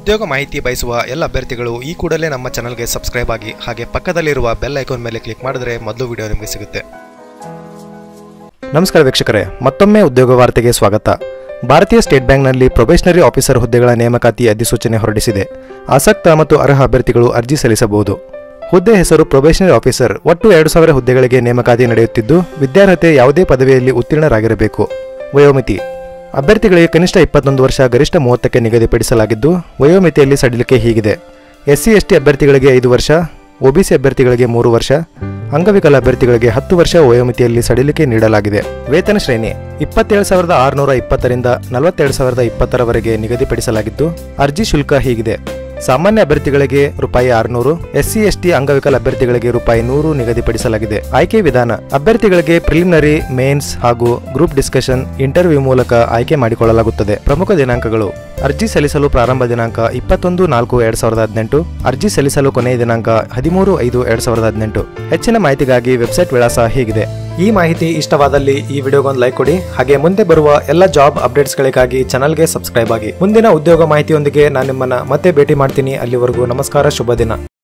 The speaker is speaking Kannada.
ಉದ್ಯೋಗ ಮಾಹಿತಿ ಬಯಸುವ ಎಲ್ಲ ಅಭ್ಯರ್ಥಿಗಳು ಈ ಕೂಡಲೇ ನಮ್ಮ ಚಾನಲ್ಗೆ ಸಬ್ಸ್ಕ್ರೈಬ್ ಆಗಿ ಹಾಗೆ ಪಕ್ಕದಲ್ಲಿರುವ ಬೆಲ್ ಐಕಾನ್ ಮೇಲೆ ಕ್ಲಿಕ್ ಮಾಡಿದ್ರೆ ಮೊದಲು ವಿಡಿಯೋ ನಿಮಗೆ ಸಿಗುತ್ತೆ ನಮಸ್ಕಾರ ವೀಕ್ಷಕರೇ ಮತ್ತೊಮ್ಮೆ ಉದ್ಯೋಗ ವಾರ್ತೆಗೆ ಸ್ವಾಗತ ಭಾರತೀಯ ಸ್ಟೇಟ್ ಬ್ಯಾಂಕ್ನಲ್ಲಿ ಪ್ರೊಬೇಷನರಿ ಆಫೀಸರ್ ಹುದ್ದೆಗಳ ನೇಮಕಾತಿ ಅಧಿಸೂಚನೆ ಹೊರಡಿಸಿದೆ ಆಸಕ್ತ ಮತ್ತು ಅರ್ಹ ಅಭ್ಯರ್ಥಿಗಳು ಅರ್ಜಿ ಸಲ್ಲಿಸಬಹುದು ಹುದ್ದೆ ಹೆಸರು ಪ್ರೊಬೇಷನರಿ ಆಫೀಸರ್ ಒಟ್ಟು ಎರಡು ಸಾವಿರ ಹುದ್ದೆಗಳಿಗೆ ನೇಮಕಾತಿ ನಡೆಯುತ್ತಿದ್ದು ವಿದ್ಯಾರ್ಹತೆ ಯಾವುದೇ ಪದವಿಯಲ್ಲಿ ಉತ್ತೀರ್ಣರಾಗಿರಬೇಕು ವಯೋಮಿತಿ ಅಭ್ಯರ್ಥಿಗಳಿಗೆ ಕನಿಷ್ಠ ಇಪ್ಪತ್ತೊಂದು ವರ್ಷ ಗರಿಷ್ಠ ಮೂವತ್ತಕ್ಕೆ ನಿಗದಿಪಡಿಸಲಾಗಿದ್ದು ವಯೋಮಿತಿಯಲ್ಲಿ ಸಡಿಲಿಕೆ ಹೀಗಿದೆ ಎಸ್ಸಿ ಎಸ್ಟಿ ಅಭ್ಯರ್ಥಿಗಳಿಗೆ ಐದು ವರ್ಷ ಒಬಿಸಿ ಅಭ್ಯರ್ಥಿಗಳಿಗೆ ಮೂರು ವರ್ಷ ಅಂಗವಿಕಲ ಅಭ್ಯರ್ಥಿಗಳಿಗೆ ಹತ್ತು ವರ್ಷ ವಯೋಮಿತಿಯಲ್ಲಿ ಸಡಿಲಿಕೆ ನೀಡಲಾಗಿದೆ ವೇತನ ಶ್ರೇಣಿ ಇಪ್ಪತ್ತೇಳು ಸಾವಿರದ ಆರುನೂರ ಇಪ್ಪತ್ತರಿಂದ ನಲವತ್ತೆರಡು ಸಾವಿರದ ಇಪ್ಪತ್ತರವರೆಗೆ ನಿಗದಿಪಡಿಸಲಾಗಿದ್ದು ಅರ್ಜಿ ಶುಲ್ಕ ಹೀಗಿದೆ ಸಾಮಾನ್ಯ ಅಭ್ಯರ್ಥಿಗಳಿಗೆ ರೂಪಾಯಿ ಆರುನೂರು ಎಸ್ಸಿ ಎಸ್ಟಿ ಅಂಗವಿಕಲ ಅಭ್ಯರ್ಥಿಗಳಿಗೆ ರೂಪಾಯಿ ನೂರು ನಿಗದಿಪಡಿಸಲಾಗಿದೆ ಆಯ್ಕೆ ವಿಧಾನ ಅಭ್ಯರ್ಥಿಗಳಿಗೆ ಪ್ರಿಲಿಮಿನರಿ ಮೇನ್ಸ್ ಹಾಗೂ ಗ್ರೂಪ್ ಡಿಸ್ಕಷನ್ ಇಂಟರ್ವ್ಯೂ ಮೂಲಕ ಆಯ್ಕೆ ಮಾಡಿಕೊಳ್ಳಲಾಗುತ್ತದೆ ಪ್ರಮುಖ ದಿನಾಂಕಗಳು ಅರ್ಜಿ ಸಲ್ಲಿಸಲು ಪ್ರಾರಂಭ ದಿನಾಂಕ ಇಪ್ಪತ್ತೊಂದು ನಾಲ್ಕು ಎರಡ್ ಸಾವಿರದ ಹದಿನೆಂಟು ಅರ್ಜಿ ಸಲ್ಲಿಸಲು ಕೊನೆಯ ದಿನಾಂಕ ಹದಿಮೂರು ಐದು ಎರಡ್ ಸಾವಿರದ ಹದಿನೆಂಟು ಹೆಚ್ಚಿನ ಮಾಹಿತಿಗಾಗಿ ವೆಬ್ಸೈಟ್ ವಿಳಾಸ ಹೀಗಿದೆ ಈ ಮಾಹಿತಿ ಇಷ್ಟವಾದಲ್ಲಿ ಈ ವಿಡಿಯೋಗೊಂದು ಲೈಕ್ ಕೊಡಿ ಹಾಗೆ ಮುಂದೆ ಬರುವ ಎಲ್ಲ ಜಾಬ್ ಅಪ್ಡೇಟ್ಸ್ಗಳಿಗಾಗಿ ಚಾನಲ್ಗೆ ಸಬ್ಸ್ಕ್ರೈಬ್ ಆಗಿ ಮುಂದಿನ ಉದ್ಯೋಗ ಮಾಹಿತಿಯೊಂದಿಗೆ ನಾನು ನಿಮ್ಮನ್ನ ಮತ್ತೆ ಭೇಟಿ ಮಾಡ್ತೀನಿ ಅಲ್ಲಿವರೆಗೂ ನಮಸ್ಕಾರ ಶುಭ ದಿನ